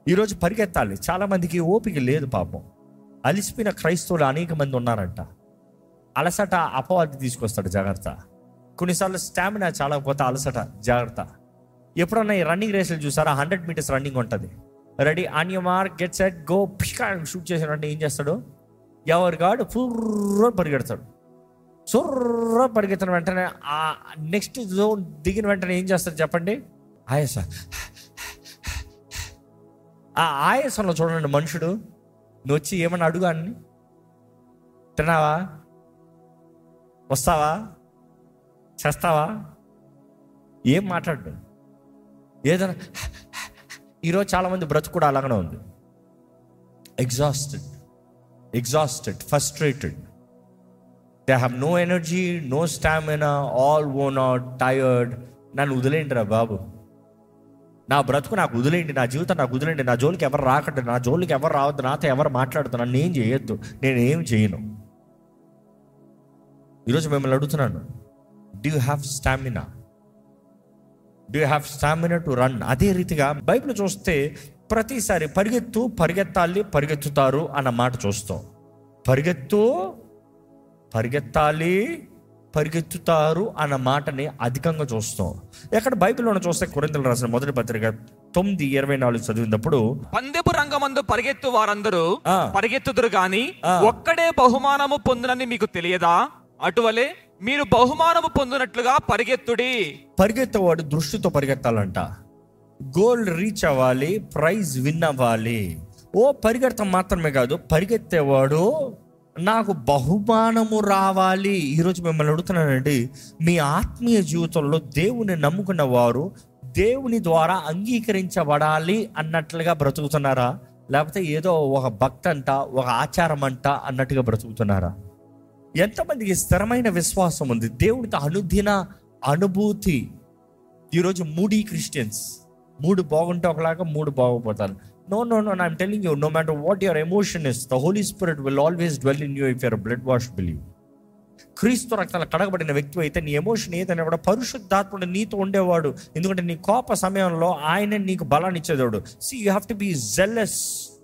ఈరోజు పరిగెత్తాలి చాలా మందికి ఓపిక లేదు పాపం అలిసిపోయిన క్రైస్తవులు అనేక మంది ఉన్నారంట అలసట అపవాది తీసుకొస్తాడు జాగ్రత్త కొన్నిసార్లు స్టామినా చాలా పోతే అలసట జాగ్రత్త ఎప్పుడన్నా ఈ రన్నింగ్ రేసులు చూసారా హండ్రెడ్ మీటర్స్ రన్నింగ్ ఉంటుంది ready on you mark get set go పిష్కా షూట్ చేసాడంటే ఏం చేస్తాడు ఎవరి గాడు ఫుర్ర పరిగెడతాడు సుర్ర పరిగెత్తిన వెంటనే ఆ నెక్స్ట్ జోన్ దిగిన వెంటనే ఏం చేస్తారు చెప్పండి ఆయాస ఆ ఆయాసంలో చూడండి మనుషుడు నువ్వు వచ్చి ఏమన్నా అడుగు అని తిన్నావా వస్తావా చేస్తావా ఏం మాట్లాడు ఏదైనా ఈరోజు చాలామంది బ్రతుకు కూడా అలాగనే ఉంది exhausted exhausted frustrated they have no energy no stamina all worn out tired నన్ను వదిలేండి రా బాబు నా బ్రతుకు నాకు వదిలేండి నా జీవితం నాకు వదిలేండి నా జోలికి ఎవరు రాకండి నా జోలికి ఎవరు రావద్దు నాతో ఎవరు మాట్లాడద్దు నన్ను ఏం చేయొద్దు నేను ఏం చేయను ఈరోజు మిమ్మల్ని అడుగుతున్నాను do you have stamina do you have stamina to run అదే రీతిగా బైబిల్ చూస్తే ప్రతిసారి పరిగెత్తు పరిగెత్తాలి పరిగెత్తుతారు అన్న మాట చూస్తాం పరిగెత్తు పరిగెత్తాలి పరిగెత్తుతారు అన్న మాటని అధికంగా చూస్తాం ఎక్కడ బైబిల్లో చూస్తే కొరింతలు రాసిన మొదటి పత్రిక తొమ్మిది ఇరవై నాలుగు చదివినప్పుడు పందెపు రంగమందు పరిగెత్తు వారందరూ ఆ. పరిగెత్తుదురు గాని ఆ. ఒక్కడే బహుమానము పొందునని మీకు తెలియదా అటువలే మీరు బహుమానము పొందినట్లుగా పరిగెత్తుడి పరిగెత్తేవాడు దృష్టితో పరిగెత్తాలంట గోల్డ్ రీచ్ అవ్వాలి ప్రైజ్ విన్ అవ్వాలి ఓ పరిగెడతాం మాత్రమే కాదు పరిగెత్తేవాడు నాకు బహుమానము రావాలి ఈరోజు మిమ్మల్ని అడుగుతున్నానండి మీ ఆత్మీయ జీవితంలో దేవుని నమ్ముకున్న వారు దేవుని ద్వారా అంగీకరించబడాలి అన్నట్లుగా బ్రతుకుతున్నారా లేకపోతే ఏదో ఒక భక్తి అంట ఒక ఆచారం అంట అన్నట్టుగా బ్రతుకుతున్నారా ఎంతమందికి స్థిరమైన విశ్వాసం ఉంది దేవుడితో అనుదిన అనుభూతి ఈరోజు మూడీ క్రిస్టియన్స్ మూడు బాగుంటే ఒకలాగా మూడు బాగుపోతారు no no no I'm telling you no matter what your emotion is the Holy Spirit will always dwell in you if your blood wash believe క్రీస్తు రక్తాల కడగబడిన వ్యక్తి అయితే నీ ఎమోషన్ ఏదైనా కూడా పరిశుద్ధాత్ముడు నీతో ఉండేవాడు ఎందుకంటే నీ కోప సమయంలో ఆయన నీకు బలాన్ని ఇచ్చేవాడు see you have to be jealous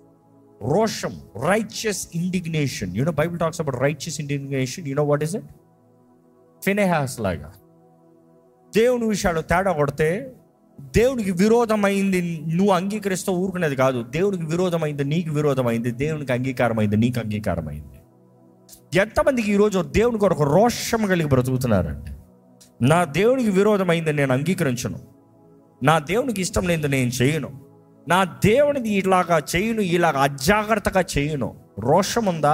రోషం righteous indignation you know Bible talks about righteous indignation you know what is it Phinehas లాగా దేవుని విషయాలు తేడా కొడితే దేవునికి విరోధమైంది నువ్వు అంగీకరిస్తూ ఊరుకునేది కాదు దేవునికి విరోధమైంది నీకు విరోధమైంది దేవునికి అంగీకారమైంది నీకు అంగీకారమైంది ఎంతమందికి ఈరోజు దేవుని కొరకు రోషం కలిగి బ్రతుకుతున్నారండి నా దేవునికి విరోధమైంది నేను అంగీకరించను నా దేవునికి ఇష్టం లేనిది నేను చేయను నా దేవునిది ఇలాగా చేయను ఇలాగా అజాగ్రత్తగా చేయను రోషం ఉందా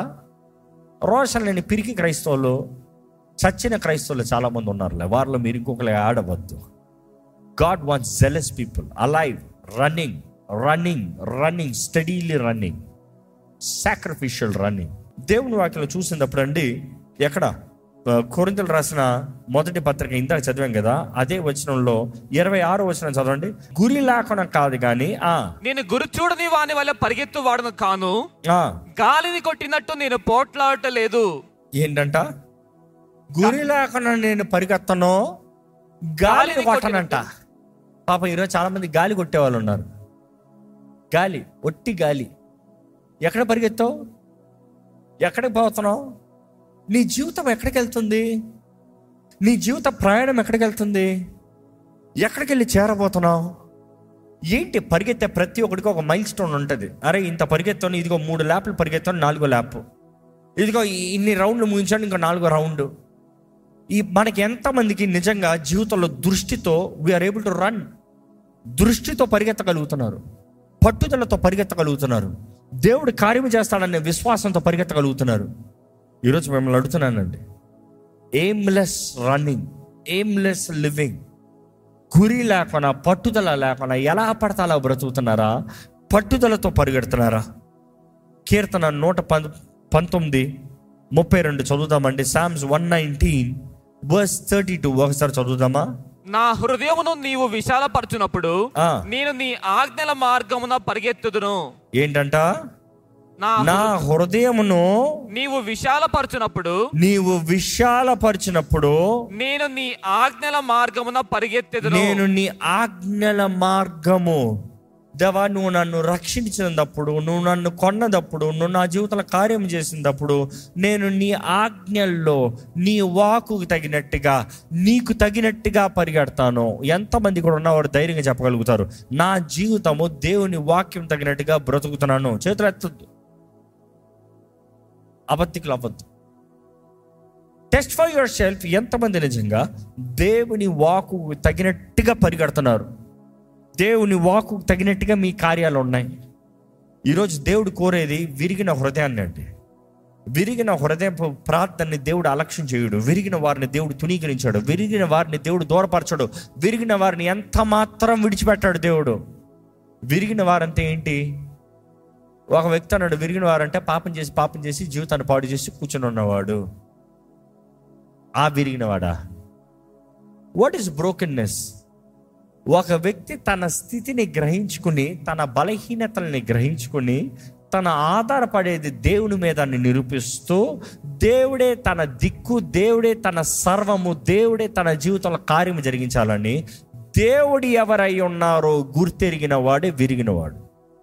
రోషం లేని పిరికి క్రైస్తవులు చచ్చిన క్రైస్తవులు చాలామంది ఉన్నారులే వారిలో మీరు ఇంకొకరు ఆడవద్దు God wants jealous people alive running running running steadily running sacrificial running దేవుని వాక్యలో చూసినప్పుడు అండి ఎక్కడ కొరింతలు రాసిన మొదటి పత్రిక ఇందాక చదివాం కదా అదే వచనంలో ఇరవై ఆరో వచనం చదవండి గురి లేకుండా కాదు కానీ ఆ నేను గురి చూడని వాని వల్ల పరిగెత్తు వాడను కాను ఆ, గాలిని కొట్టినట్టు నేను పోట్లాడలేదు ఏంటంట గురి లేకుండా నేను పరిగెత్తను గాలిని కొట్టనంట పాప ఈరోజు చాలా మంది గాలి కొట్టే వాళ్ళు ఉన్నారు గాలి ఒట్టి గాలి ఎక్కడ పరిగెత్తావు ఎక్కడికి పోతున్నావు నీ జీవితం ఎక్కడికి వెళ్తుంది నీ జీవిత ప్రయాణం ఎక్కడికి వెళ్తుంది ఎక్కడికి వెళ్ళి చేరబోతున్నావు ఏంటి పరిగెత్తే ప్రతి ఒక్కడికి ఒక మైల్ స్టోన్ ఉంటుంది అరే ఇంత పరిగెత్తాను ఇదిగో మూడు ల్యాప్లు పరిగెత్తాను నాలుగో ల్యాప్ ఇదిగో ఈ- ఇన్ని రౌండ్లు ముగించాను ఇంకో నాలుగో రౌండ్ ఈ మనకి ఎంతమందికి నిజంగా జీవితంలో దృష్టితో వీఆర్ ఏబుల్ టు రన్ దృష్టితో పరిగెత్తగలుగుతున్నారు పట్టుదలతో పరిగెత్తగలుగుతున్నారు దేవుడు కార్యము చేస్తాడనే విశ్వాసంతో పరిగెత్తగలుగుతున్నారు ఈరోజు మిమ్మల్ని అడుగుతున్నానండి ఎయిమ్లెస్ రన్నింగ్ ఎయిమ్లెస్ లివింగ్ గురి లేకుండా పట్టుదల లేకుండా ఎలా పడతా అలా బ్రతుకుతున్నారా పట్టుదలతో పరిగెడుతున్నారా కీర్తన నూట పం పంతొమ్మిది ముప్పై రెండు చదువుదామండి Psalms one nineteen verse thirty two ఒకసారి చదువుదామా నా హృదయమును నీవు విశాలపరచునప్పుడు ఆ. నేను నీ ఆజ్ఞల మార్గమున పరిగెత్తుదును ఏంటంట నా నా హృదయమును నీవు విశాలపరచునప్పుడు నీవు విశాలపరిచినప్పుడు నేను నీ ఆజ్ఞల మార్గమున పరిగెత్తెదును నేను నీ ఆజ్ఞల మార్గము దేవా నువ్వు నన్ను రక్షించినప్పుడు నువ్వు నన్ను కొన్నదప్పుడు నువ్వు నా జీవితంలో కార్యం చేసినప్పుడు నేను నీ ఆజ్ఞల్లో నీ వాకుకు తగినట్టుగా నీకు తగినట్టుగా పరిగెడతాను ఎంతమంది కూడా ఉన్నవారు ధైర్యంగా చెప్పగలుగుతారు నా జీవితము దేవుని వాక్యం తగినట్టుగా బ్రతుకుతున్నాను చేతులు ఎత్తద్దు అబద్ధికులు అబద్ధం టెస్ట్ ఫర్ యువర్ సెల్ఫ్ ఎంతమంది నిజంగా దేవుని వాకు తగినట్టుగా పరిగెడుతున్నారు దేవుని వాకు తగినట్టుగా మీ కార్యాలు ఉన్నాయి ఈరోజు దేవుడు కోరేది విరిగిన హృదయాన్ని అండి విరిగిన హృదయ ప్రార్థనని దేవుడు అలక్ష్యం చేయుడు విరిగిన వారిని దేవుడు తునీకరించాడు విరిగిన వారిని దేవుడు దూరపరచడు విరిగిన వారిని ఎంత మాత్రం విడిచిపెట్టాడు దేవుడు విరిగిన వారంటే ఏంటి ఒక వ్యక్తి అన్నాడు విరిగిన వారంటే పాపం చేసి పాపం చేసి జీవితాన్ని పాడు చేసి కూర్చొని ఉన్నవాడు ఆ విరిగినవాడా వాట్ ఈస్ బ్రోకెన్నెస్ ఒక వ్యక్తి తన స్థితిని గ్రహించుకుని తన బలహీనతల్ని గ్రహించుకుని తన ఆధారపడేది దేవుని మీద అని నిరూపిస్తూ దేవుడే తన దిక్కు దేవుడే తన సర్వము దేవుడే తన జీవితంలో కార్యము జరిగించాలని దేవుడు ఎవరై ఉన్నారో గుర్తెరిగిన వాడే విరిగినవాడు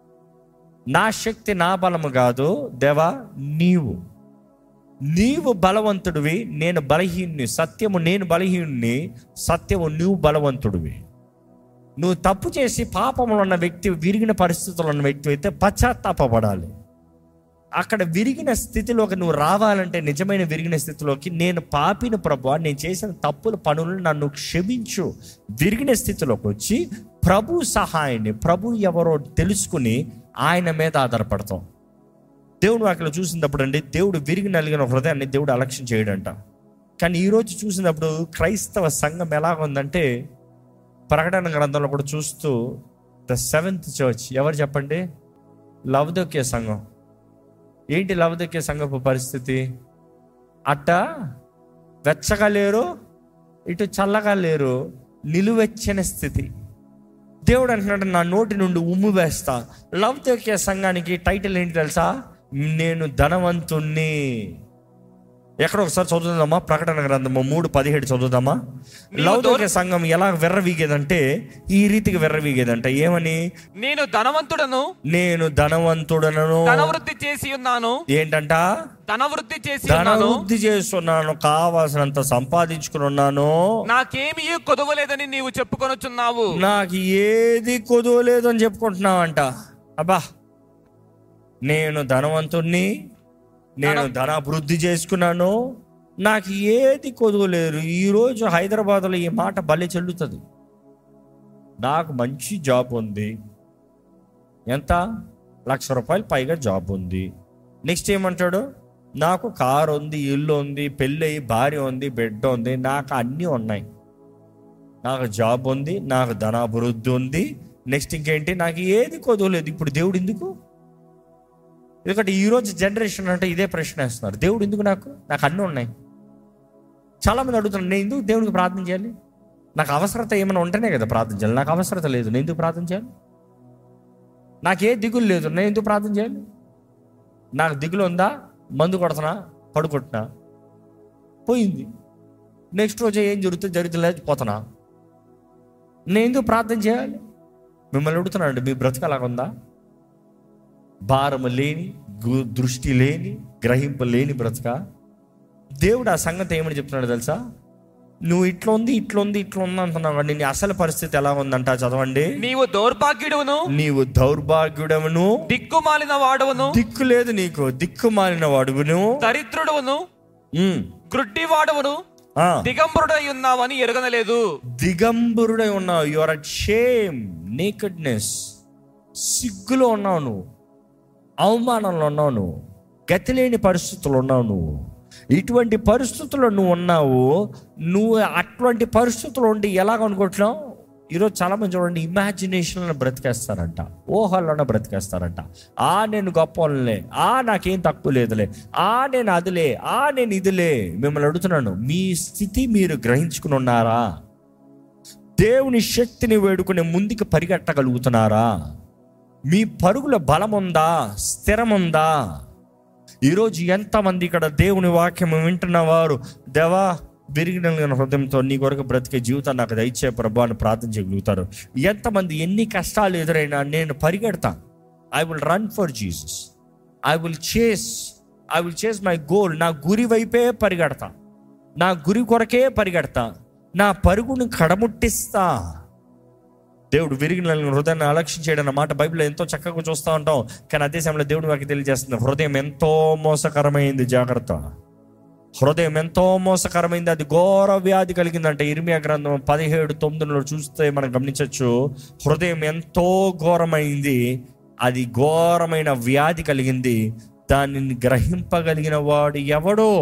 నా శక్తి నా బలము కాదు దేవా నీవు నీవు బలవంతుడివి నేను బలహీనుని సత్యము నేను బలహీనుని సత్యము నువ్వు బలవంతుడివి నువ్వు తప్పు చేసి పాపంలో ఉన్న వ్యక్తి విరిగిన పరిస్థితుల్లో ఉన్న వ్యక్తి అయితే పశ్చాత్తాపడాలి అక్కడ విరిగిన స్థితిలోకి నువ్వు రావాలంటే నిజమైన విరిగిన స్థితిలోకి నేను పాపిన ప్రభు నేను చేసిన తప్పుల పనులను నన్ను క్షమించు విరిగిన స్థితిలోకి వచ్చి ప్రభు సహాయాన్ని ప్రభు ఎవరో తెలుసుకుని ఆయన మీద ఆధారపడతాం దేవుడు అక్కడ చూసినప్పుడు అండి దేవుడు విరిగి నలిగిన హృదయాన్ని దేవుడు అలక్ష్యం చేయడంట కానీ ఈరోజు చూసినప్పుడు క్రైస్తవ సంఘం ఎలా ఉందంటే ప్రకటన గ్రంథంలో కూడా చూస్తూ ద సెవెంత్ చర్చ్ ఎవరు చెప్పండి లవదొక్కే సంఘం ఏంటి లవదొక్కే సంఘపు పరిస్థితి అట్ట వెచ్చగా లేరు ఇటు చల్లగా లేరు నిలువెచ్చని స్థితి దేవుడు అంటున్నాడు నా నోటి నుండి ఉమ్ము వేస్తా లవ్ దొక్కే సంఘానికి టైటిల్ ఏంటి తెలుసా నేను ధనవంతుణ్ణి ఎక్కడ ఒకసారి చదువుదామా ప్రకటన గ్రంథము మూడు పదిహేడు చదువుదామా లవ్ దొక్కే సంఘం ఎలా వెర్రవీగేదంటే ఈ రీతికి వెర్రవీగేదంట ఏమని నేను ధనవంతుడను నేను ధనవంతుడనను ధనవృద్ధి చేసి ఉన్నాను ఏంటంట ధనవృద్ధి చేసి ఉన్నాను ధనవృద్ధి చేస్తున్నాను కావాల్సినంత సంపాదించుకుని ఉన్నాను నాకేమీ కొదవలేదని నీవు చెప్పుకొనుచున్నావు నాకు ఏది కొదువలేదు అని చెప్పుకుంటున్నావంట అబ్బా నేను ధనవంతుణ్ణి నేను ధనాభివృద్ధి చేసుకున్నాను నాకు ఏది కొదువలేరు ఈరోజు హైదరాబాద్లో ఈ మాట బలి చెల్లుతుంది నాకు మంచి జాబ్ ఉంది ఎంత లక్ష రూపాయలు పైగా జాబ్ ఉంది నెక్స్ట్ ఏమంటాడు నాకు కారు ఉంది ఇల్లు ఉంది పెళ్ళి అయ్యి భార్య ఉంది బిడ్డ ఉంది నాకు అన్నీ ఉన్నాయి నాకు జాబ్ ఉంది నాకు ధనాభివృద్ధి ఉంది నెక్స్ట్ ఇంకేంటి నాకు ఏది కొదవలేదు ఇప్పుడు దేవుడు ఎందుకు ఎందుకంటే ఈరోజు జనరేషన్ అంటే ఇదే ప్రశ్న వేస్తున్నారు దేవుడు ఎందుకు నాకు నాకు అన్నీ ఉన్నాయి చాలామంది అడుగుతున్నారు నేను ఎందుకు దేవుడికి ప్రార్థన చేయాలి నాకు అవసరత ఏమైనా ఉంటేనే కదా ప్రార్థన చేయాలి నాకు అవసరత లేదు నేను ఎందుకు ప్రార్థన చేయాలి నాకే దిగులు లేదు నేను ఎందుకు ప్రార్థన చేయాలి నాకు దిగులు ఉందా మందు కొడుతున్నా పడుకుంటున్నా పోయింది నెక్స్ట్ రోజు ఏం జరుగుతుంది జరుగుతుంది పోతున్నా నేను ఎందుకు ప్రార్థన చేయాలి మిమ్మల్ని అడుగుతున్నాడు మీ బ్రతుకు అలాగుందా భారము లేని గు- దృష్టి లేని గ్రహింపు లేని బ్రతుక దేవుడు ఆ సంగతి ఏమని చెప్తున్నాడు తెలుసా నువ్వు ఇట్లా ఉంది ఇట్లా ఉంది ఇట్లా ఉంది అంటున్నావు కానీ నీ అసలు పరిస్థితి ఎలా ఉందంట చదవండి నీవు దౌర్భాగ్యుడును నీవు దౌర్భాగ్యుడమును దిక్కుమాలిన వాడవును దిక్కు లేదు నీకు దిక్కు మాలిన వాడుగును దరిద్రుడవును ఉమ్, గ్రుడ్డి వాడవును ఆ, దిగంబరుడై ఉన్నావని ఎరగనలేదు దిగంబరుడై ఉన్నావు you are at shame nakedness సిగ్గులో ఉన్నావు నువ్వు అవమానంలో ఉన్నావు నువ్వు గతి లేని పరిస్థితుల్లో ఉన్నావు నువ్వు ఇటువంటి పరిస్థితుల్లో నువ్వు ఉన్నావు నువ్వు అటువంటి పరిస్థితుల్లో ఉండి ఎలాగ అనుకుంటున్నావు ఈరోజు చాలా మంది చూడండి ఇమాజినేషన్లో బ్రతికేస్తారంట ఊహల్లోనే బ్రతికేస్తారంట ఆ నేను గొప్పలే ఆ నాకేం తక్కువ లేదులే ఆ నేను అదిలే ఆ నేను ఇదిలే మిమ్మల్ని అడుగుతున్నాను మీ స్థితి మీరు గ్రహించుకుని ఉన్నారా దేవుని శక్తిని వేడుకునే ముందుకు పరిగెట్టగలుగుతున్నారా మీ పరుగుల బలం ఉందా స్థిరం ఉందా ఈరోజు ఎంతమంది ఇక్కడ దేవుని వాక్యం వింటున్న వారు దేవా విరిగిన హృదయంతో నీ కొరకు బ్రతికే జీవితాన్ని నాకు దయచే ప్రభు అని ప్రార్థన చేయగలుగుతారు ఎంతమంది ఎన్ని కష్టాలు ఎదురైనా నేను పరిగెడతా I will run for Jesus I will chase I will chase my goal నా గురి వైపే పరిగెడతా నా గురి కొరకే పరిగెడతా నా పరుగును కడముట్టిస్తా దేవుడు విరిగిన హృదయాన్ని అలక్ష్యం చేయడం అన్న మాట బైబిల్లో ఎంతో చక్కగా చూస్తూ ఉంటాం కానీ అదే సమయంలో దేవుడు వారికి తెలియజేస్తుంది హృదయం ఎంతో మోసకరమైంది జాగ్రత్త హృదయం ఎంతో మోసకరమైంది అది ఘోర వ్యాధి కలిగిందంటే ఇర్మియా గ్రంథం పదిహేడు తొమ్మిదిలో చూస్తే మనం గమనించవచ్చు హృదయం ఎంతో ఘోరమైంది అది ఘోరమైన వ్యాధి కలిగింది దానిని గ్రహింపగలిగిన వాడు ఎవడో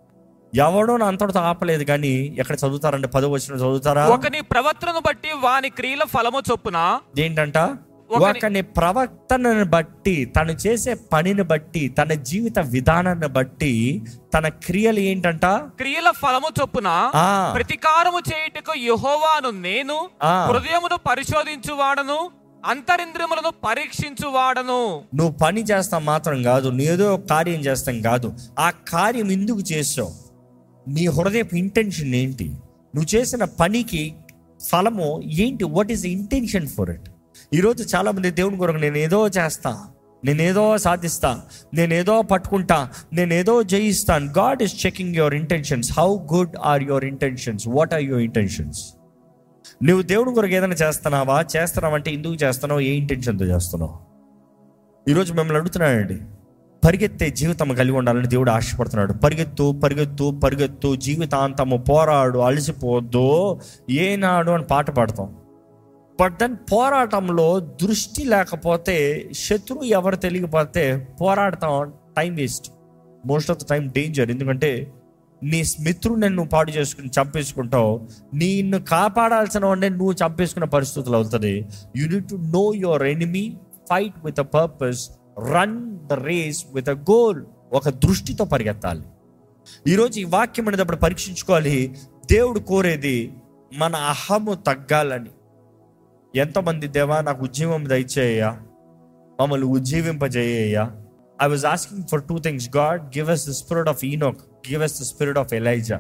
ఎవడో నా అంతటితో ఆపలేదు కానీ ఎక్కడ చదువుతారంటే పదో వచ్చిన చదువుతారా ఒకని ప్రవర్తనను బట్టి వాని క్రియల ఫలము చొప్పున ఏంటంట ఒకని- ఒకని ప్రవర్తనను బట్టి తను చేసే పనిని బట్టి తన జీవిత విధానాన్ని బట్టి తన క్రియలు ఏంటంట క్రియల ఫలము చొప్పున ఆ ప్రతికారము చేయుటకు యెహోవాను నేను ఆ. హృదయమును పరిశోధించువాడను అంతరింద్రియములను పరీక్షించువాడను నువ్వు పని చేస్తాం మాత్రం కాదు నీ ఏదో ఒక కార్యం చేస్తాం కాదు ఆ కార్యం ఎందుకు చేసావు నీ హృదయపు ఇంటెన్షన్ ఏంటి నువ్వు చేసిన పనికి ఫలము ఏంటి what is intention for it ఈరోజు చాలా మంది దేవుని కొరకు నేను ఏదో చేస్తా నేనేదో సాధిస్తా నేనేదో పట్టుకుంటా నేనేదో జయిస్తాను God is checking your intentions how good are your intentions what are your intentions నువ్వు దేవుని కొరకు ఏదైనా చేస్తున్నావా చేస్తున్నావంటే ఎందుకు చేస్తున్నావు ఏ ఇంటెన్షన్తో చేస్తున్నావు ఈరోజు మిమ్మల్ని అడుగుతున్నానండి పరిగెత్తే జీవితం కలిగి ఉండాలని దేవుడు ఆశపడుతున్నాడు పరిగెత్తు పరిగెత్తు పరిగెత్తు జీవితాంతము పోరాడు అలసిపోద్దు ఏనాడు అని పాట పాడతాం బట్ దెన్ పోరాటంలో దృష్టి లేకపోతే శత్రువు ఎవరు తెలియకపోతే పోరాడతాం time waste most of the time danger ఎందుకంటే నీ మిత్రుడిని నువ్వు పాడు చేసుకుని చంపేసుకుంటావు నిన్ను కాపాడాల్సిన వాడిని నువ్వు చంపేసుకున్న పరిస్థితులు అవుతుంది you need to know your enemy fight with a purpose run the race with a goal ఒక దృష్టితో పరిగెత్తాలి ఈరోజు ఈ వాక్యం అనేటప్పుడు పరీక్షించుకోవాలి దేవుడు కోరేది మన అహము తగ్గాలని ఎంతమంది దేవా నాకు ఉద్యమం దయచేయ మమ్మల్ని ఉజ్జీవింపజేయ I was asking for two things God give us the spirit of Enoch give us the spirit of Elijah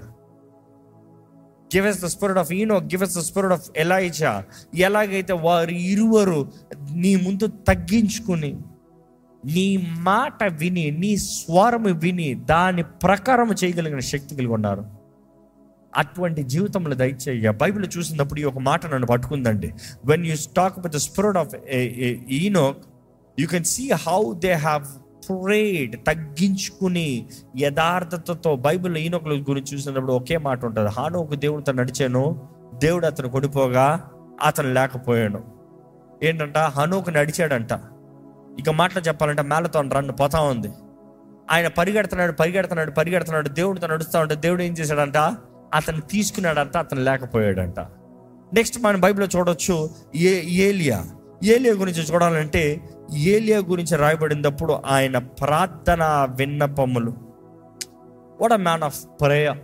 give us the spirit of Enoch give us the spirit of Elijah ఎలాగైతే వారు ఇరువరు నీ ముందు తగ్గించుకుని నీ మాట విని నీ స్వరం విని దాని ప్రకారం చేయగలిగిన శక్తి కలిగి ఉన్నారు అటువంటి జీవితంలో దయచేయ బైబిల్ చూసినప్పుడు ఈ ఒక మాట నన్ను పట్టుకుందండి when you talk with the spirit of Enoch you can see how they have prayed తగ్గించుకుని యథార్థతతో బైబిల్ ఈనోకుల గురించి చూసినప్పుడు ఒకే మాట ఉంటుంది హానోకు దేవుడితో నడిచాను దేవుడు అతను కొడిపోగా అతను లేకపోయాను ఏంటంట హనోకు నడిచాడంట ఇక మాటలు చెప్పాలంటే మేళతో రన్ను పోతా ఉంది ఆయన పరిగెడుతున్నాడు పరిగెడుతున్నాడు పరిగెడుతున్నాడు దేవుడితో నడుస్తూ ఉంటే దేవుడు ఏం చేశాడంట అతను తీసుకున్నాడంట అతను లేకపోయాడంట నెక్స్ట్ మనం బైబిల్లో చూడొచ్చు ఏ ఏలియా ఏలియా గురించి చూడాలంటే ఏలియా గురించి రాయబడినప్పుడు ఆయన ప్రార్థన విన్నపములు what a man of prayer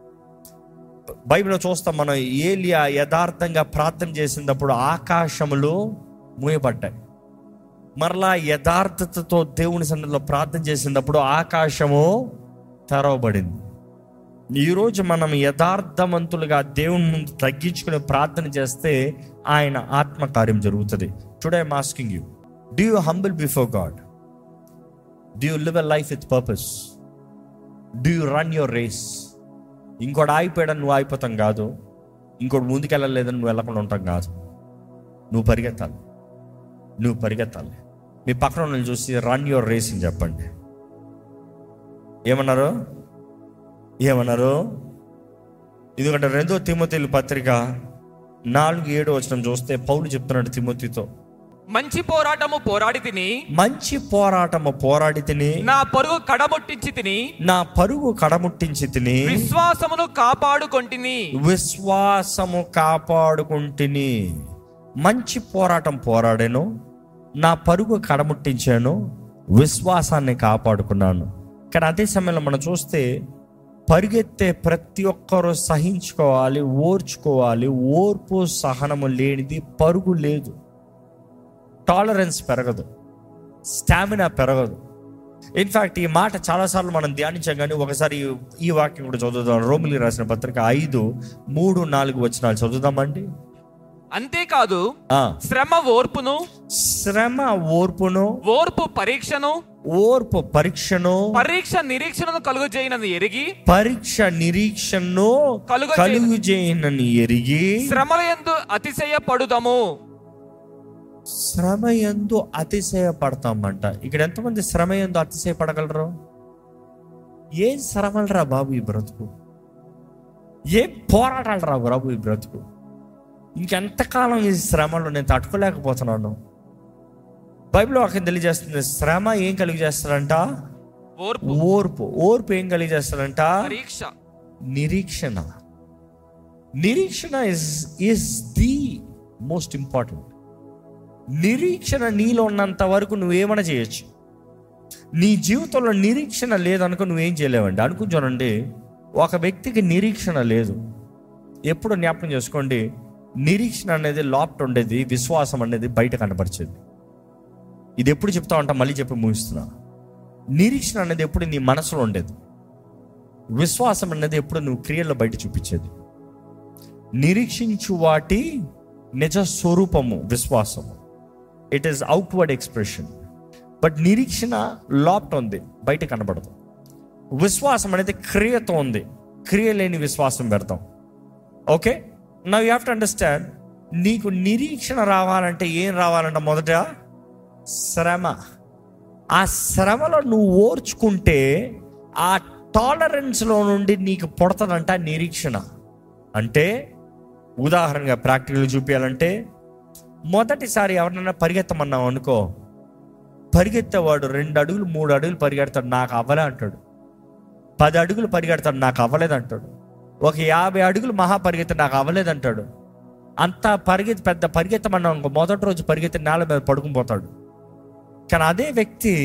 బైబిల్లో చూస్తాం మనం ఏలియా యథార్థంగా ప్రార్థన చేసినప్పుడు ఆకాశములు మూయబడ్డాయి మరలా యథార్థతతో దేవుని సన్నిధిలో ప్రార్థన చేసినప్పుడు ఆకాశము తెరవబడింది ఈరోజు మనం యథార్థవంతులుగా దేవుని ముందు తగ్గించుకుని ప్రార్థన చేస్తే ఆయన ఆత్మకార్యం జరుగుతుంది today I'm asking you do you humble before God do you live a life with purpose do you run your race ఇంకోటి ఆగిపోయాడని నువ్వు ఆగిపోతాం కాదు ఇంకోటి ముందుకెళ్ళలేదని నువ్వు వెళ్ళకుండా ఉంటాం కాదు నువ్వు పరిగెత్తాలి నువ్వు పరిగెత్తాలి మీ పక్కన వాళ్ళని చూసి రన్ యువర్ రేస్ అని చెప్పండి ఏమన్నారు ఏమన్నారు ఎందుకంటే రెండో తిమ్మతిలు పత్రిక నాలుగు ఏడు వచనం చూస్తే పౌలు చెప్తున్నాడు తిమ్మతితో మంచి పోరాటము పోరాడి తిని మంచి పోరాటము పోరాడి తిని నా పరుగు కడముట్టించి తిని నా పరుగు కడముట్టించి తిని విశ్వాసమును కాపాడుకొంటిని విశ్వాసము కాపాడుకుంటుని మంచి పోరాటం పోరాడాను నా పరుగు కడముట్టించాను విశ్వాసాన్ని కాపాడుకున్నాను కానీ అదే సమయంలో మనం చూస్తే పరిగెత్తే ప్రతి ఒక్కరూ సహించుకోవాలి ఓర్చుకోవాలి ఓర్పు సహనము లేనిది పరుగు లేదు టాలరెన్స్ పెరగదు స్టామినా పెరగదు ఇన్ఫాక్ట్ ఈ మాట చాలాసార్లు మనం ధ్యానించాం కానీ ఒకసారి ఈ- ఈ వాక్యం కూడా చదువుదాం రోమిలి రాసిన పత్రిక ఐదు మూడు నాలుగు వచనాలు చదువుదామండి అంతేకాదు ఆ, శ్రమ ఓర్పును శ్రమ ఓర్పును ఓర్పు పరీక్షను ఓర్పు పరీక్షను పరీక్ష నిరీక్షణను కలుగు చేయనని ఎరిగి పరీక్ష నిరీక్షను కలుగ కలుగు చేయనని ఎరిగి శ్రమల యందు అతిశయపడుదము శ్రమ ఎందు అతిశయపడతామంట ఇక్కడ ఎంతమంది శ్రమ ఎందు అతిశయపడగలరు ఏం శ్రమలరా బాబు ఈ బ్రతుకు ఏం పోరాటాలు రా బాబు ఈ బ్రతుకు ఇంకెంతకాలం ఈ శ్రమలు నేను తట్టుకోలేకపోతున్నాను బైబిల్ వాక్యం తెలియజేస్తుంది శ్రమ ఏం కలిగి చేస్తారంట ఓర్పు ఓర్పు ఓర్పు ఏం కలిగి చేస్తారంట పరీక్ష నిరీక్షణ నిరీక్షణ is is the most important నిరీక్షణ నీలో ఉన్నంత వరకు నువ్వేమైనా చేయొచ్చు నీ జీవితంలో నిరీక్షణ లేదనుకో నువ్వేం చేయలేవండి అనుకుని చూడండి ఒక వ్యక్తికి నిరీక్షణ లేదు ఎప్పుడు జ్ఞాపకం చేసుకోండి నిరీక్షణ అనేది లోపట ఉండేది విశ్వాసం అనేది బయట కనపరిచేది ఇది ఎప్పుడు చెప్తా ఉంటా మళ్ళీ చెప్పి ముగిస్తున్నా నిరీక్షణ అనేది ఎప్పుడు నీ మనసులో ఉండేది విశ్వాసం అనేది ఎప్పుడు నువ్వు క్రియల్లో బయట చూపించేది నిరీక్షించు వాటి నిజ స్వరూపము విశ్వాసము it is outward expression but నిరీక్షణ లోపట ఉంది బయట కనబడదు విశ్వాసం అనేది క్రియతో ఉంది క్రియ లేని విశ్వాసం పెడతాం okay now you have to understand నీకు నిరీక్షణ రావాలంటే ఏం రావాలంట మొదట శ్రమ ఆ శ్రమలో నువ్వు ఓర్చుకుంటే ఆ టాలరెన్స్లో నుండి నీకు పుడతదంట నిరీక్షణ అంటే ఉదాహరణగా ప్రాక్టికల్ చూపించాలంటే మొదటిసారి ఎవరినైనా పరిగెత్తమన్నావు అనుకో పరిగెత్తేవాడు రెండు అడుగులు మూడు అడుగులు పరిగెడతాడు నాకు అవ్వలే అంటాడు పది అడుగులు పరిగెడతాడు నాకు అవ్వలేదు అంటాడు ఒక యాభై అడుగులు మహా పరిగెత్త నాకు అవ్వలేదు అంటాడు అంత పరిగెత్తి పెద్ద పరిగెత్తమన్నావు అనుకో మొదటి రోజు పరిగెత్తి నేల మీద పడుకుని పోతాడు కానీ అదే వ్యక్తి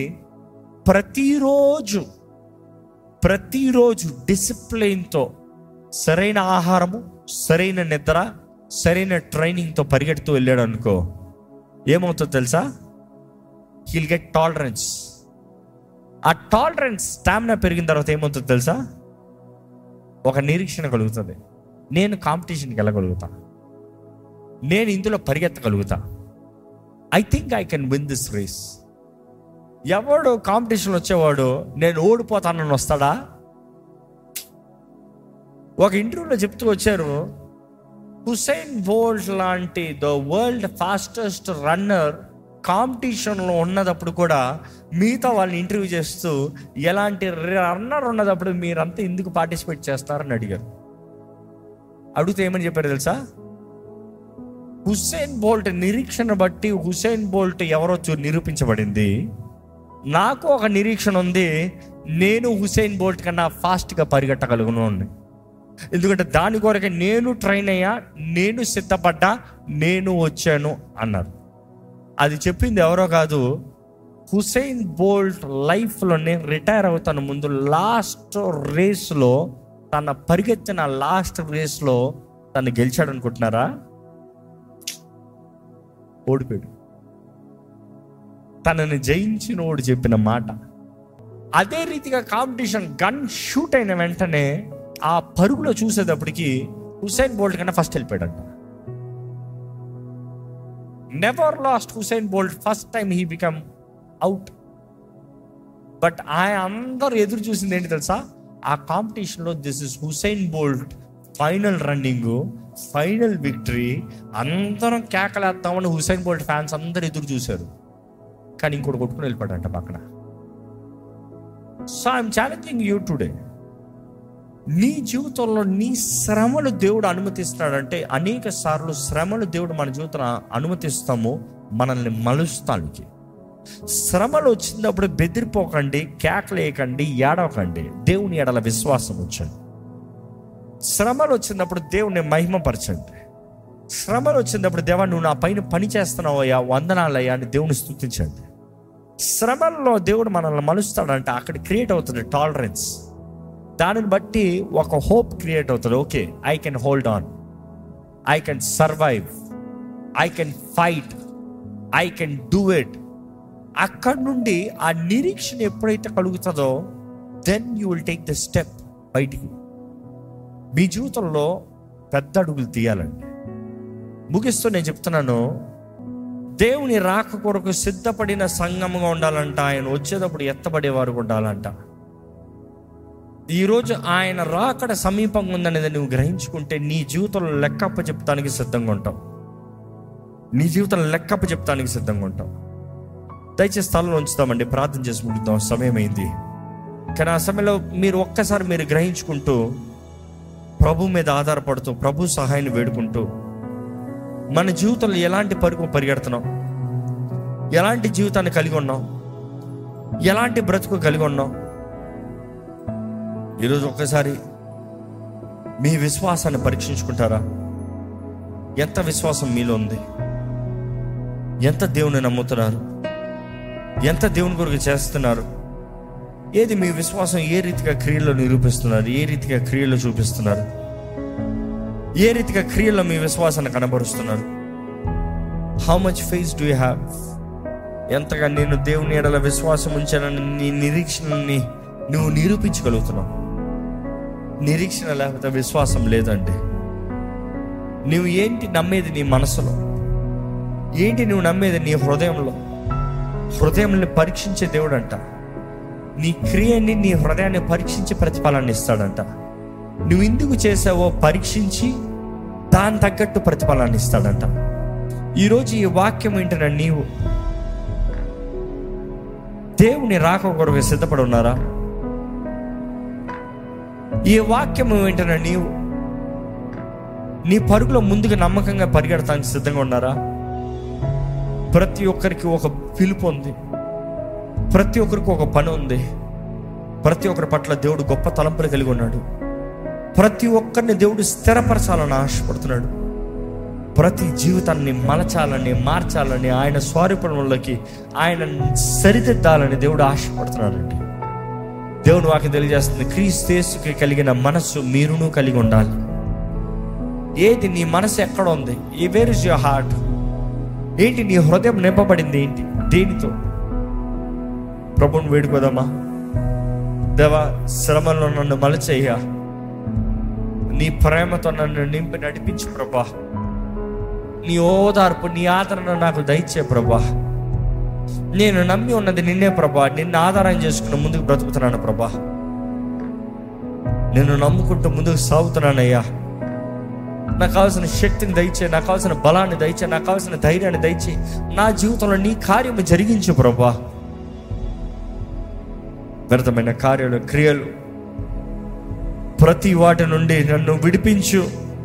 ప్రతిరోజు ప్రతిరోజు డిసిప్లిన్తో సరైన ఆహారము సరైన నిద్ర సరైన ట్రైనింగ్తో పరిగెడుతూ వెళ్ళాడు అనుకో ఏమవుతుందో తెలుసా హీల్ గెట్ టాలరెన్స్ ఆ టాలరెన్స్ స్టామినా పెరిగిన తర్వాత ఏమవుతుందో తెలుసా ఒక నిరీక్షణ కలుగుతుంది నేను కాంపిటీషన్కి వెళ్ళగలుగుతా నేను ఇందులో పరిగెత్తగలుగుతా I think I can win this race ఎవడు కాంపిటీషన్ వచ్చేవాడు నేను ఓడిపోతానని వస్తాడా ఒక ఇంటర్వ్యూలో చెప్తూ వచ్చారు హుసైన్ బోల్ట్ లాంటి ద వరల్డ్ ఫాస్టెస్ట్ రన్నర్ కాంపిటీషన్లో ఉన్నదప్పుడు కూడా మిగతా వాళ్ళని ఇంటర్వ్యూ చేస్తూ ఎలాంటి రన్నర్ ఉన్నదప్పుడు మీరంతా ఎందుకు పార్టిసిపేట్ చేస్తారని అడిగారు అడిగితే ఏమని చెప్పారు తెలుసా హుస్సేన్ బోల్ట్ నిరీక్షణ బట్టి హుస్సేన్ బోల్ట్ ఎవరో చూ- నిరూపించబడింది నాకు ఒక నిరీక్షణ ఉంది నేను హుసేన్ బోల్ట్ కన్నా ఫాస్ట్గా పరిగెట్టగలుగును అని ఎందుకంటే దాని కొరకే నేను ట్రైన్ అయ్యా నేను సిద్ధపడ్డా నేను వచ్చాను అన్నారు అది చెప్పింది ఎవరో కాదు హుసేన్ బోల్ట్ లైఫ్లోనే రిటైర్ అవుతాను ముందు లాస్ట్ రేస్లో తన పరిగెత్తిన లాస్ట్ రేస్లో తను గెలిచాడు అనుకుంటున్నారా ఓడిపోయాడు తనని జయించిన వాడు చెప్పిన మాట అదే రీతిగా కాంపిటీషన్ గన్ షూట్ అయిన వెంటనే ఆ పరుగులో చూసేటప్పటికి హుసేన్ బోల్ట్ కన్నా ఫస్ట్ వెళ్ళిపోయాడంట never lost Usain Bolt first time he become out but ఆయన అందరూ ఎదురు చూసింది ఏంటి తెలుసా ఆ కాంపిటీషన్లో this is Usain Bolt final running final victory అందరం కేకలేస్తామని హుసేన్ బోల్ట్ ఫ్యాన్స్ అందరు ఎదురు చూశారు కానీ ఇంకోటి కొట్టుకుని వెళ్ళిపోయాడంట పక్కన so I'm challenging you today నీ జీవితంలో నీ శ్రమలు దేవుడు అనుమతిస్తున్నాడంటే అనేక సార్లు శ్రమలు దేవుడు మన జీవితం అనుమతిస్తాము మనల్ని మలుస్తానికి శ్రమలు వచ్చినప్పుడు బెదిరిపోకండి కేకలేయకండి ఏడవకండి దేవుని ఎడల విశ్వాసం వచ్చండి శ్రమలు వచ్చినప్పుడు దేవుని మహిమపరచండి శ్రమలు వచ్చినప్పుడు దేవా నువ్వు నా పైన పని చేస్తున్నావు అయ్యా వందనాలయ్యా అని దేవుని స్తుతించండి శ్రమల్లో దేవుడు మనల్ని మలుస్తాడంటే అక్కడ క్రియేట్ అవుతుంది టాలరెన్స్ దానిని బట్టి ఒక హోప్ క్రియేట్ అవుతుంది okay I can hold on I can survive I can fight I can do it అక్కడ నుండి ఆ నిరీక్షణ ఎప్పుడైతే కలుగుతుందో then you will take the step బయటికి మీ జీవితంలో పెద్ద అడుగులు తీయాలండి ముగిస్తూ నేను చెప్తున్నాను దేవుని రాక కొరకు సిద్ధపడిన సంఘముగా ఉండాలంట ఆయన వచ్చేటప్పుడు ఎత్తబడేవారు ఉండాలంట ఈరోజు ఆయన రాకడ సమీపంగా ఉందనేది నువ్వు గ్రహించుకుంటే నీ జీవితంలో లెక్కప్ప చెప్తానికి సిద్ధంగా ఉంటావు నీ జీవితంలో లెక్కప్ప చెప్తానికి సిద్ధంగా ఉంటావు దయచేసి స్థలంలో ఉంచుతామండి ప్రార్థన చేసి ముగిద్దాం సమయం అయింది కానీ ఆ సమయంలో మీరు ఒక్కసారి మీరు గ్రహించుకుంటూ ప్రభు మీద ఆధారపడుతూ ప్రభు సహాయాన్ని వేడుకుంటూ మన జీవితంలో ఎలాంటి పరుగు పరిగెడుతున్నాం ఎలాంటి జీవితాన్ని కలిగి ఉన్నాం ఎలాంటి బ్రతుకు కలిగి ఉన్నాం ఈరోజు ఒక్కసారి మీ విశ్వాసాన్ని పరీక్షించుకుంటారా ఎంత విశ్వాసం మీలో ఉంది ఎంత దేవుని నమ్ముతున్నారు ఎంత దేవుని కొరకు చేస్తున్నారు ఏది మీ విశ్వాసం ఏ రీతిగా క్రియల్లో నిరూపిస్తున్నారు ఏ రీతిగా క్రియల్లో చూపిస్తున్నారు ఏ రీతిగా క్రియల్లో మీ విశ్వాసాన్ని కనబరుస్తున్నారు how much faith do have ఎంతగా నేను దేవుని ఎడల విశ్వాసం ఉంచానని నీ నిరీక్షణని నువ్వు నిరూపించగలుగుతున్నావు నిరీక్షణ లేకపోతే విశ్వాసం లేదండి నువ్వు ఏంటి నమ్మేది నీ మనసులో ఏంటి నువ్వు నమ్మేది నీ హృదయంలో హృదయంని పరీక్షించే దేవుడు అంట నీ క్రియని నీ హృదయాన్ని పరీక్షించి ప్రతిఫలాన్ని ఇస్తాడంట నువ్వు ఎందుకు చేసావో పరీక్షించి దాని తగ్గట్టు ప్రతిఫలాన్ని ఇస్తాడంట ఈరోజు ఈ వాక్యం ఏంటన్నా నీవు దేవుని రాక కొరకు సిద్ధపడి ఉన్నారా ఈ వాక్యం ఏంటన్నా నీవు నీ పరుగులో ముందుగా నమ్మకంగా పరిగెడటానికి సిద్ధంగా ఉన్నారా ప్రతి ఒక్కరికి ఒక పిలుపు ఉంది ప్రతి ఒక్కరికి ఒక పని ఉంది ప్రతి ఒక్కరి పట్ల దేవుడు గొప్ప తలంపులు కలిగి ఉన్నాడు ప్రతి ఒక్కరిని దేవుడు స్థిరపరచాలని ఆశపడుతున్నాడు ప్రతి జీవితాన్ని మలచాలని మార్చాలని ఆయన స్వారూపంలోకి ఆయన సరిదిద్దాలని దేవుడు ఆశపడుతున్నాడండి దేవుడు వాకి తెలియజేస్తుంది క్రీస్తేసుకి కలిగిన మనస్సు మీరును కలిగి ఉండాలి ఏది నీ మనసు ఎక్కడ ఉంది ఈ వేర్ ఇస్ యువర్ హార్ట్ ఏంటి నీ హృదయం నింపబడింది ఏంటి దేనితో ప్రభుని వేడుకోదమ్మా దేవా శ్రమలో నన్ను మలచేయ నీ ప్రేమతో నన్ను నింపి నడిపించు ప్రభా నీ ఓదార్పు నీ ఆదరణ నాకు దయచే ప్రభా నేను నమ్మి ఉన్నది నిన్నే ప్రభా నిన్ను ఆధారం చేసుకుని ముందుకు బ్రతుకుతున్నాను ప్రభా నేను నమ్ముకుంటూ ముందుకు సాగుతున్నానయ్యా నాకు కావాల్సిన శక్తిని దయచే నాకు కావాల్సిన బలాన్ని దయచే నాకు కావాల్సిన ధైర్యాన్ని దయచే నా జీవితంలో నీ కార్యము జరిగించు ప్రభా వ్యర్థమైన కార్యాలు క్రియలు ప్రతి వాటి నుండి నన్ను విడిపించు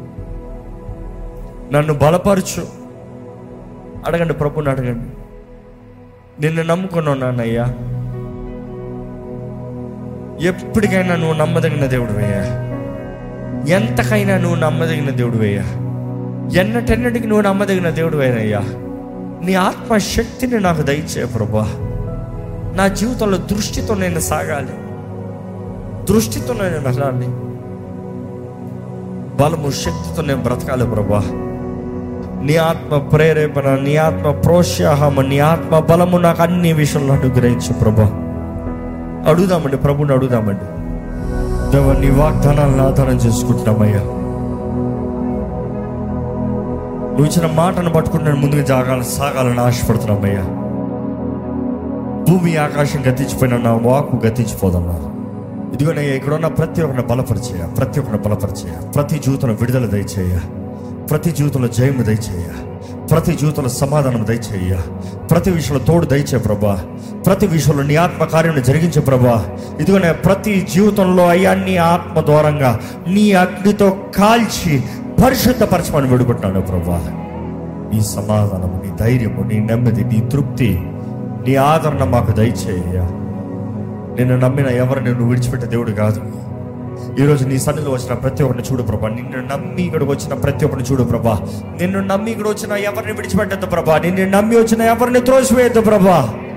నన్ను బలపరచు అడగండి ప్రభుని అడగండి నిన్ను నమ్ముకుని ఉన్నానయ్యా ఎప్పటికైనా నువ్వు నమ్మదగిన దేవుడు అయ్యా ఎంతకైనా నువ్వు నమ్మదగిన దేవుడు అయ్యా ఎన్నటెన్నటికి నువ్వు నమ్మదగిన దేవుడు అయ్యా నీ ఆత్మ శక్తిని నాకు దయచే ప్రభా నా జీవితంలో దృష్టితో నేను సాగాలి దృష్టితో నేను వెళ్ళాలి బలము శక్తితో నేను బ్రతకాలి ప్రభా నీ ఆత్మ ప్రేరేపణ నీ ఆత్మ ప్రోత్సాహము నీ ఆత్మ బలము నాకు అన్ని విషయంలో అనుగ్రహించు ప్రభా అడుగుదామండి ప్రభుని అడుగుదామండి దేవ నీ వాగ్దానాలను ఆధారం చేసుకుంటున్నామయ్యా నువ్వు ఇచ్చిన మాటను పట్టుకుని నేను ముందుకు జాగాలి సాగాలని ఆశపడుతున్నామయ్యా భూమి ఆకాశం గతించిపోయిన నా వాకు గతించిపోదమ్మా ఇదిగోనయ్యా ఇక్కడ ఉన్న ప్రతి ఒక్కరిని బలపరిచేయ ప్రతి ఒక్కరిని బలపరిచేయ ప్రతి జీవితంలో విడుదల దయచేయ ప్రతి జీవితంలో జయము దయచేయ ప్రతి జీవితంలో సమాధానం దయచేయ ప్రతి విషయంలో తోడు దయచే ప్రభా ప్రతి విషయంలో నీ ఆత్మ కార్యం జరిగించే ప్రభా ఇదిగోనే ప్రతి జీవితంలో అయ్యా నీ ఆత్మ ద్వారంగా నీ అగ్నితో కాల్చి పరిశుద్ధపరచమని వేడుకుంటున్నాను ప్రభా నీ సమాధానము నీ ధైర్యము నీ నెమ్మది నీ తృప్తి నీ ఆదరణ మాకు దయచేయ నిన్ను నమ్మిన ఎవరిని నువ్వు విడిచిపెట్టే దేవుడు కాదు ఈరోజు నీ సన్నిధిలో వచ్చిన ప్రతి ఒక్కరిని చూడు ప్రభా నిన్ను నమ్మి ఇక్కడికి వచ్చిన ప్రతి ఒక్కరిని చూడు ప్రభా నిన్ను నమ్మి ఇక్కడ వచ్చిన ఎవరిని విడిచిపెట్టద్దు ప్రభా నిన్ను నమ్మి వచ్చిన ఎవరిని త్రోసివేయద్దు ప్రభా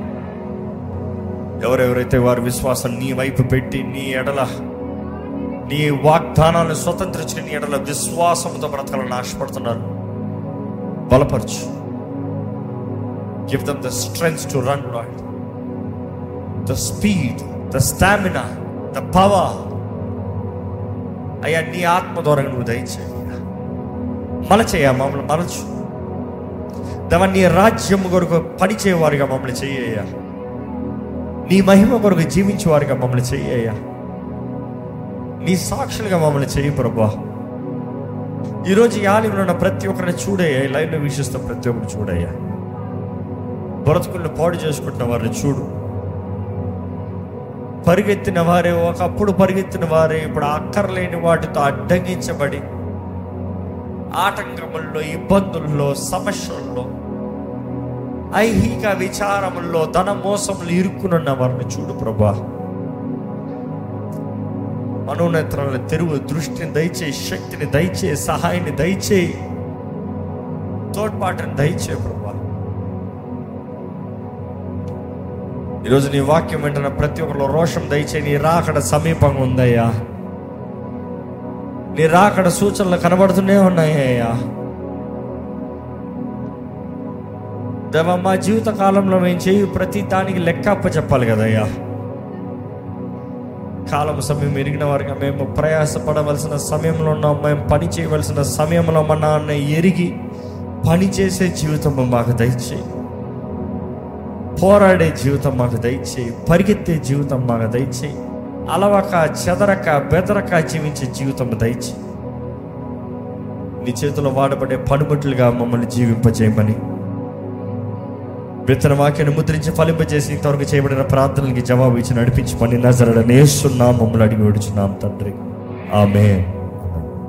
ఎవరెవరైతే వారి విశ్వాసం నీ వైపు పెట్టి నీ ఎడల నీ వాగ్దానాలను స్వతంత్రించుకుని నీ ఎడల విశ్వాసంతో బ్రతకాలని ఆశపడుతున్నారు బలపరచు give them the strength to run Lord the speed the stamina the power అయ్యా నీ ఆత్మ ద్వారా నువ్వు దయచేయ మలచేయ మమ్మల్ని మలచు దేవా నీ రాజ్యం కొరకు పనిచేయవారిగా మమ్మల్ని చెయ్యయ్యా నీ మహిమ కొరకు జీవించేవారిగా మమ్మల్ని చెయ్యయ్యా నీ సాక్షులుగా మమ్మల్ని చెయ్యి ప్రభా ఈరోజు యాలిలో ఉన్న ప్రతి ఒక్కరిని చూడయ్యా ఈ లైవ్లో వీక్షిస్తున్న ప్రతి ఒక్కరు చూడయ్యా బ్రతుకులను పాడు చేసుకుంటున్న వారిని చూడు పరిగెత్తిన వారే ఒకప్పుడు పరిగెత్తిన వారే ఇప్పుడు అక్కర్లేని వాటితో అడ్డగించబడి ఆటంకముల్లో ఇబ్బందుల్లో సమస్యల్లో ఐహిక విచారముల్లో ధన మోసములు ఇరుక్కునున్న వారిని చూడు ప్రభా మనోనేత్రాలను తెరువు దృష్టిని దయచేయి శక్తిని దయచేయి సహాయాన్ని దయచేయి తోడ్పాటుని దయచేయి ప్రభా ఈరోజు నీ వాక్యం వెంటనే ప్రతి ఒక్కరిలో రోషం దయచేయి నీ రాకడ సమీపంగా ఉందయ్యా నీ రాకడ సూచనలు కనబడుతూనే ఉన్నాయ్యా దేవ మా జీవిత కాలంలో మేము చేయు ప్రతి దానికి లెక్కప్ప చెప్పాలి కదయ్యా కాలం సమయం ఎరిగిన వారిగా మేము ప్రయాసపడవలసిన సమయంలో ఉన్నాం మేము పని చేయవలసిన సమయంలో మా నాన్న ఎరిగి పని చేసే జీవితం మాకు దయచేయి పోరాడే జీవితం మాకు దయచేయి పరిగెత్తే జీవితం మాకు దయచేయి అలవక చెదరక బెదరక జీవించే జీవితం దయచేయి నీ చేతిలో వాడబడే పనిముట్లుగా మమ్మల్ని జీవింపజేయమని విత్తన వాక్యాన్ని ముద్రించి ఫలింపజేసి ఇంతవరకు చేయబడిన ప్రార్థనలకి జవాబు ఇచ్చి నడిపించమని నజరడనేస్తున్నాం మమ్మల్ని అడిగి విడుచున్నాం తండ్రి ఆమె